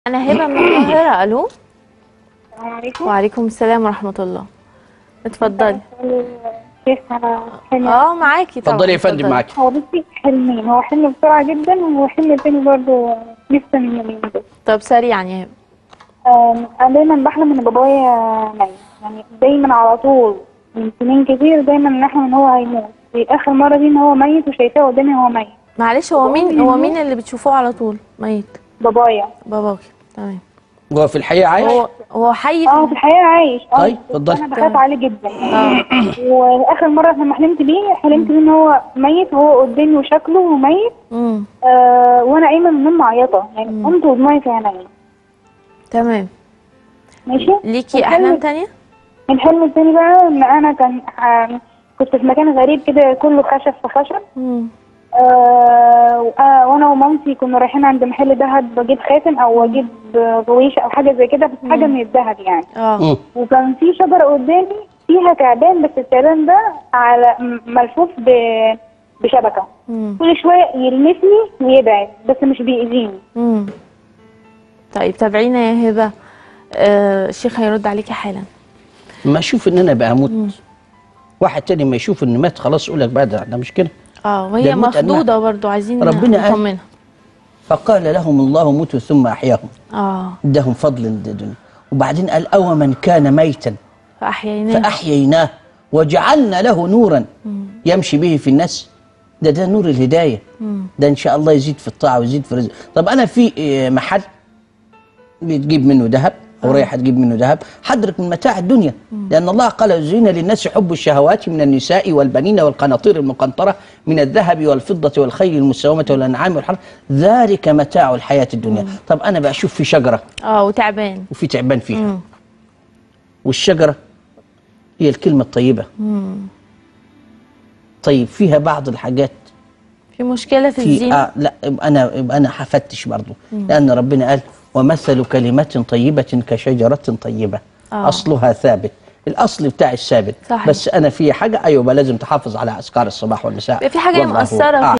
أنا هبة من القاهرة ألو السلام عليكم وعليكم السلام ورحمة الله اتفضلي شيخ على حلم اه معاكي طبعا اتفضلي يا فندم معاكي هو بصي حلمين هو حلم بسرعة جدا وحلم تاني برضه لسه من يومين بس طب سريعا يا هبة آم، أنا دايما بحلم إن بابايا ميت يعني دايما على طول من سنين كتير دايما نحلم إن هو هيموت في آخر مرة دي إن هو ميت وشايفاه قدامي هو ميت معلش هو مين هو مين اللي بتشوفوه على طول ميت بابايا باباكي تمام هو في الحقيقه عايش هو هو حي اه في الحقيقة عايش اه طيب، بس اتفضلي. أنا بخاف عليه جدا اه وآخر مرة لما حلمت بيه حلمت بيه إن هو ميت وهو قدامي وشكله ميت امم آه وانا قايمه من النوم معيطه يعني قمت ودموعي في عينيا تمام ماشي ليكي احلام تانية الحلم التاني بقى ان انا كان آه كنت في مكان غريب كده كله خشب في خشب امم آه آه وانا ومامتي كنا رايحين عند محل دهب بجيب خاتم او اجيب غويشه او حاجه زي كده بس حاجه من الذهب يعني اه مم. وكان في شجره قدامي فيها تعبان بس التعبان ده على م- ملفوف ب بشبكه امم كل شويه يلمسني ويبعد بس مش بيأذيني امم طيب تابعينا يا هبة آه الشيخ هيرد عليكي حالا ما اشوف ان انا بموت واحد تاني ما يشوف ان مات خلاص يقول لك بقى ده ده مش كده اه ده وهي الموت أنواع. مخضوضة برضو عايزين ربنا قال. نطمنها فقال لهم الله موتوا ثم احياهم اه ادهم فضل الدنيا وبعدين قال او من كان ميتا فأحييناه فاحييناه وجعلنا له نورا يمشي به في الناس ده ده نور الهدايه ده ان شاء الله يزيد في الطاعه ويزيد في الرزق طب انا في آه، محل بتجيب منه ذهب او رايحه تجيب منه ذهب حضرك من متاع الدنيا لان الله قال زين للناس حب الشهوات من النساء والبنين والقناطير المقنطره من الذهب والفضه والخيل المسومه والانعام والحرث ذلك متاع الحياه الدنيا طب انا بشوف في شجره اه وتعبان وفي تعبان فيها مم. والشجره هي الكلمه الطيبه مم. طيب فيها بعض الحاجات في مشكلة في في الزينة آه لا يبقى انا يبقى انا هفتش برضه لان ربنا قال ومثل كلمة طيبة كشجرة طيبة آه. اصلها ثابت الاصل بتاع الثابت صحيح. بس انا في حاجه ايوه يبقى لازم تحافظ على اذكار الصباح والمساء بيبقى في حاجة والله مؤثرة أعلم.